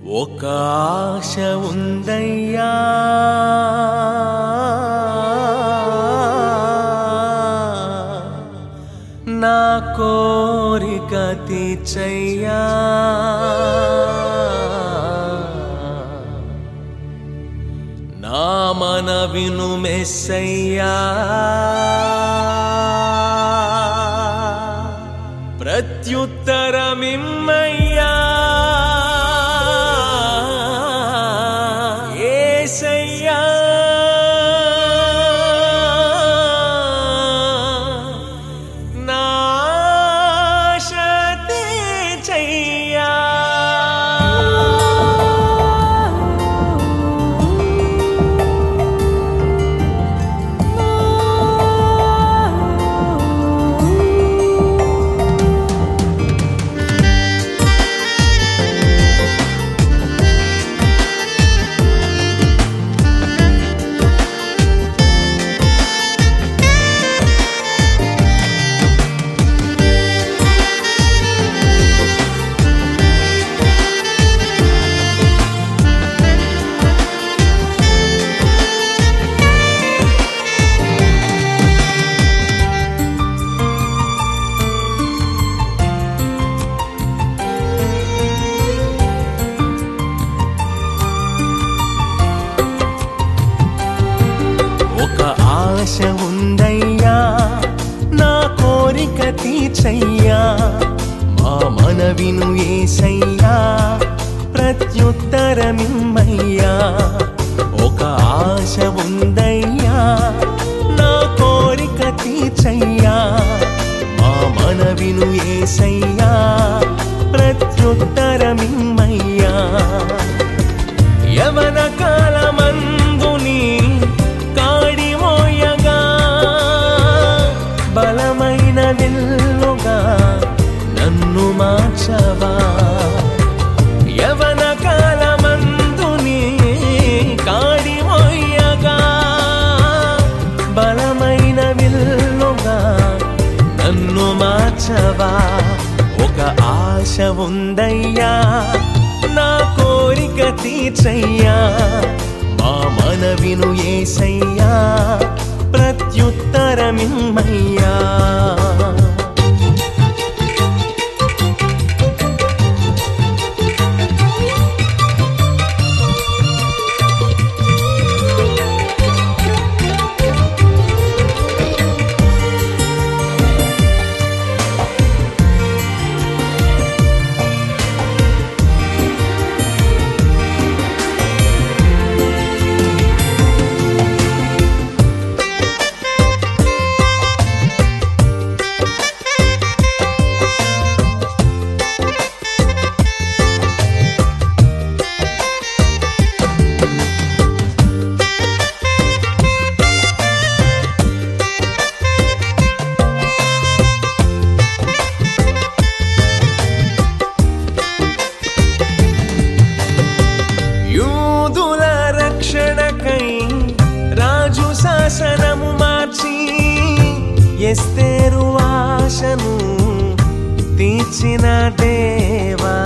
ఒక ఆశ ఉందయ్యా నా కోరిక తీర్చయ్యా నా మన విను మెస్సయ్యా ప్రత్యుత్తరమిమ్మయ్యా ఏసయ్యా నా ఆశ తీర్చయ్యా ఒక ఆశ ఉందయ్యా నా కోరిక తీర్చయ్యా మా మనవిను ఏసయ్యా ప్రత్యుత్తరమిమ్మయ్యా ఒక ఆశ ఉందయ్యా నా కోరిక తీర్చయ్యా మా మనవిను ఏసయ్యా ప్రత్యుత్తరమిమ్మయ్యా యవన కాలమందుని కాడిమోయగా బలమైన విల్లుగా నన్ను మార్చవా యవన కాలమందుని కాడిమోయగా బలమైన విల్లుగా నన్ను మార్చవా ఒక ఆశ ఉందయ్యా నా కోరిక తీర్చయ్యా మా మనవిను ఏసయ్యా ప్రత్యుత్తరమిమ్మయ్యా యూదుల రక్షణకై రాజు శాసనము మార్చి ఎస్తేరు ఆశను తీర్చిన దేవా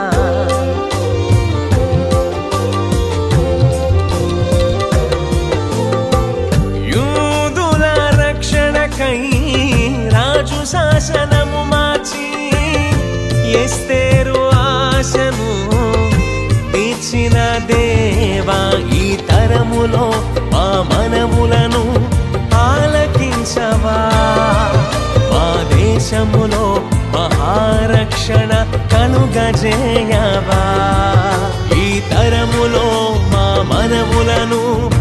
యూదుల రక్షణకై రాజు శాసనము మార్చి ఎస్తేరు ఆశను తీర్చిన దేవా ఈ తరములో మా మనములను ఆలకించవా మా దేశములో మహారక్షణ కలుగజేయవా ఈ తరములో మా మనములను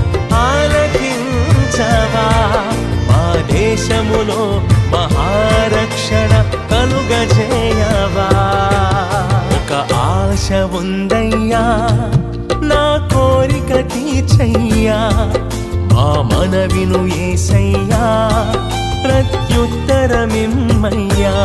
ఆలకించవా మా దేశములో మహారక్షణ కలుగజేయవా ఒక ఆశ ఉందయ్యా నా కోరిక తీర్చయ్యా మా మనవిను ఏసయ్యా ప్రత్యుత్తరమిమ్మయ్యా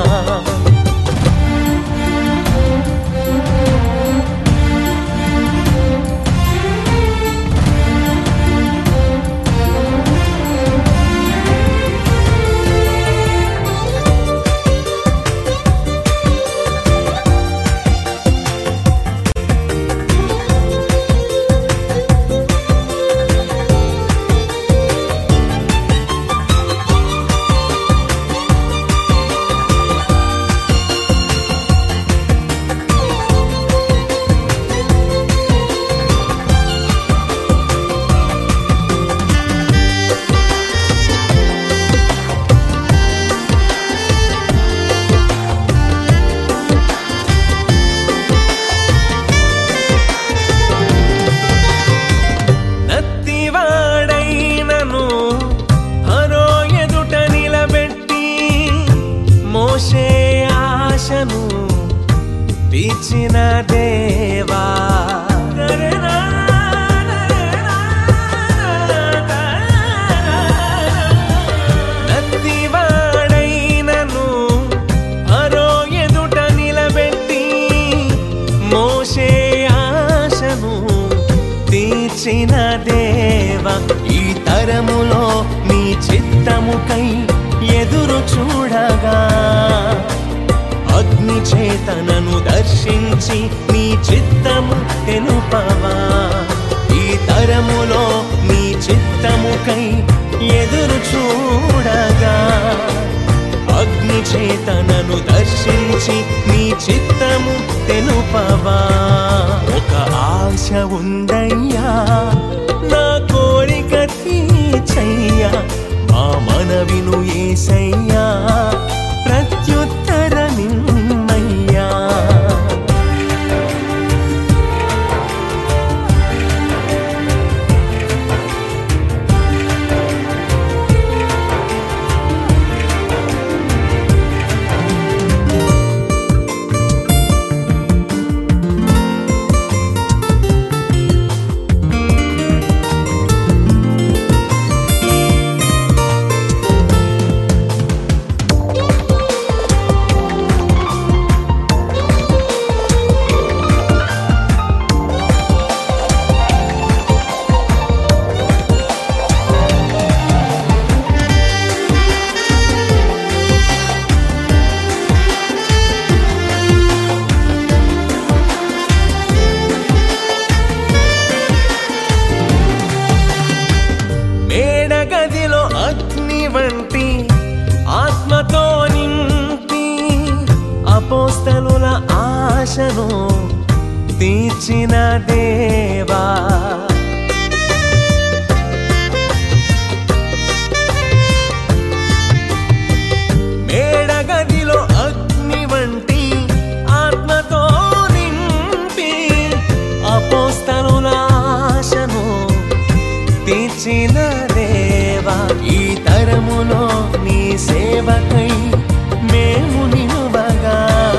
తీర్చిన దేవ ఈ తరములో నీ చిత్తముకై ఎదురు చూడగా అగ్ని చేతనను దర్శించి నీ చిత్తము తెలుపవా ఈ తరములో నీ చిత్తముకై ఎదురు చూడగా అగ్ని చేతనను దర్శించి నీ చిత్తము తెలుపవా ఒక ఆశ ఉందయ్యా నా కోరిక తీర్చయ్యా మా మనవిను ఏసయ్యా ప్రత్యుత్తరమిమ్మయ్యా మేడగదిలో అగ్ని వంటి ఆత్మతో నింపి అపోస్తలుల ఆశను తీర్చిన దేవా మేడగదిలో అగ్ని వంటి ఆత్మతో నింపి అపోస్తలుల ఆశను తీర్చిన దేవా ఈ తరములో నీ సేవకై మేము నిలువగా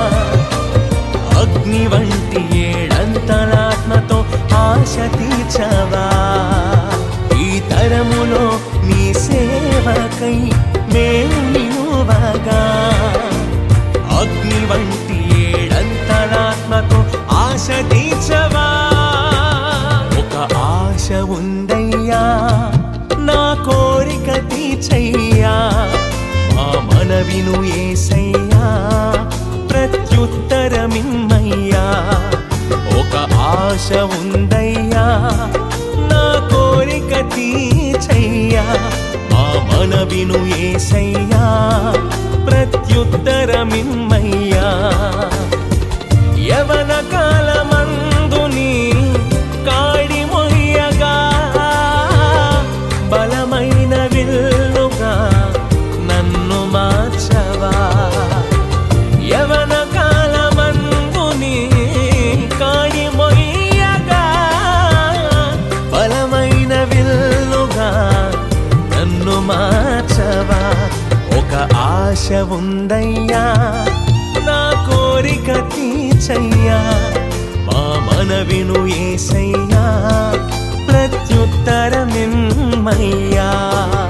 అగ్ని వంటి ఏడంతలాత్మతో ఆశ తీర్చవా ఈ తరములో నీ సేవకై మేము నిలువగా అగ్ని వంటి ఏడంతలాత్మతో ఆశ తీర్చవా ఒక ఆశ ఉందయ్యా నా కోరిక తీర్చయ్యా మా మనవిను ఏసయ్యా ప్రత్యుత్తరమిమ్మయ్యా ఒక ఆశ ఉందయ్యా నా కోరిక తీర్చయ్యా మా మనవిను ఏసయ్యా ప్రత్యుత్తరమిమ్మయ్యా యవన కాలమందుని కాడి మొయ్యగా బలమైన విల్లుగా నన్ను మార్చవా యవన కాలమందుని కాడి మొయ్యగా బలమైన విల్లుగా నన్ను మార్చవా ఒక ఆశ ఉందయ్యా నా కోరిక తీర్చయ్యా మా మనవిను ఏసయ్యా ప్రత్యుత్తరమిమ్మయ్యా